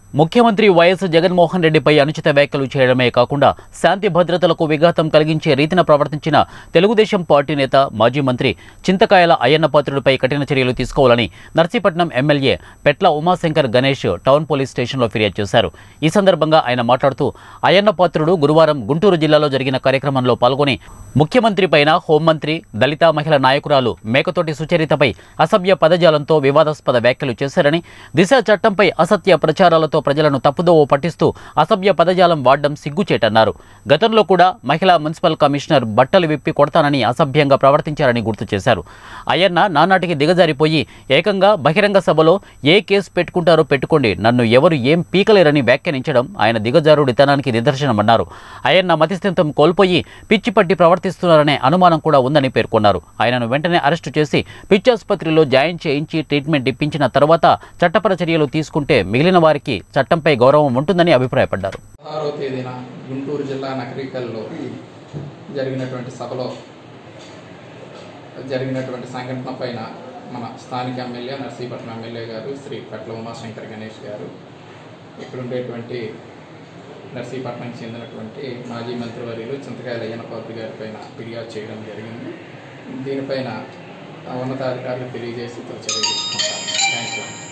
ముఖ్యమంత్రి వైఎస్ జగన్మోహన్ రెడ్డిపై అనుచిత వ్యాఖ్యలు చేయడమే కాకుండా శాంతి భద్రతలకు విఘాతం కలిగించే రీతిన ప్రవర్తించిన తెలుగుదేశం పార్టీ నేత మాజీ మంత్రి చింతకాయల అయ్యన్న పాత్రుడిపై కఠిన చర్యలు తీసుకోవాలని Narsipatnam MLA Petla Umashankar Ganesh town police స్టేషన్లో ఫిర్యాదు చేశారు ఈ సందర్భంగా ఆయన మాట్లాడుతూ అయ్యన్న పాత్రుడు గురువారం గుంటూరు జిల్లాలో జరిగిన కార్యక్రమంలో పాల్గొని ముఖ్యమంత్రి పైన హోంమంత్రి దళిత మహిళా నాయకురాలు మేకతోటి సుచరితపై అసభ్య పదజాలంతో వివాదాస్పద వ్యాఖ్యలు చేశారని దిశ చట్టంపై అసత్య ప్రచారాలతో ప్రజలను తప్పుదోవ పట్టిస్తూ అసభ్య పదజాలం వాడడం సిగ్గుచేటన్నారు గతంలో కూడా మహిళా మున్సిపల్ కమిషనర్ బట్టలు విప్పి కొడతానని అసభ్యంగా ప్రవర్తించారని గుర్తు చేశారు అయ్యన్న నానాటికి దిగజారిపోయి ఏకంగా బహిరంగ సభలో ఏ కేసు పెట్టుకుంటారో పెట్టుకోండి నన్ను ఎవరు ఏం పీకలేరని వ్యాఖ్యానించడం ఆయన దిగజారుడితనానికి నిదర్శనమన్నారు అయ్యన్న మతిస్థితం కోల్పోయి పిచ్చి పట్టి ప్రవర్తిస్తున్నారనే అనుమానం కూడా ఉందని పేర్కొన్నారు ఆయనను వెంటనే అరెస్టు చేసి పిచ్చాసుపత్రిలో జాయిన్ చేయించి ట్రీట్మెంట్ ఇప్పించిన తర్వాత చట్టపర చర్యలు తీసుకుంటే మిగిలిన వారికి చట్టంపై గౌరవం ఉంటుందని అభిప్రాయపడ్డారు పదహారవ తేదీన గుంటూరు జిల్లా నకరికల్లో జరిగినటువంటి సభలో జరిగినటువంటి సంఘటన పైన మన స్థానిక ఎమ్మెల్యే నర్సీపట్నం ఎమ్మెల్యే గారు శ్రీ పట్ల ఉమాశంకర్ గణేష్ గారు ఇక్కడ ఉండేటువంటి నర్సీపట్నంకి చెందినటువంటి మాజీ మంత్రివర్యులు చింతకాయల అయ్యనపాత్రి గారి పైన ఫిర్యాదు చేయడం జరిగింది దీనిపైన ఆ ఉన్నతాధికారులు తెలియజేసి చర్యలు తీసుకుంటారు థ్యాంక్ యూ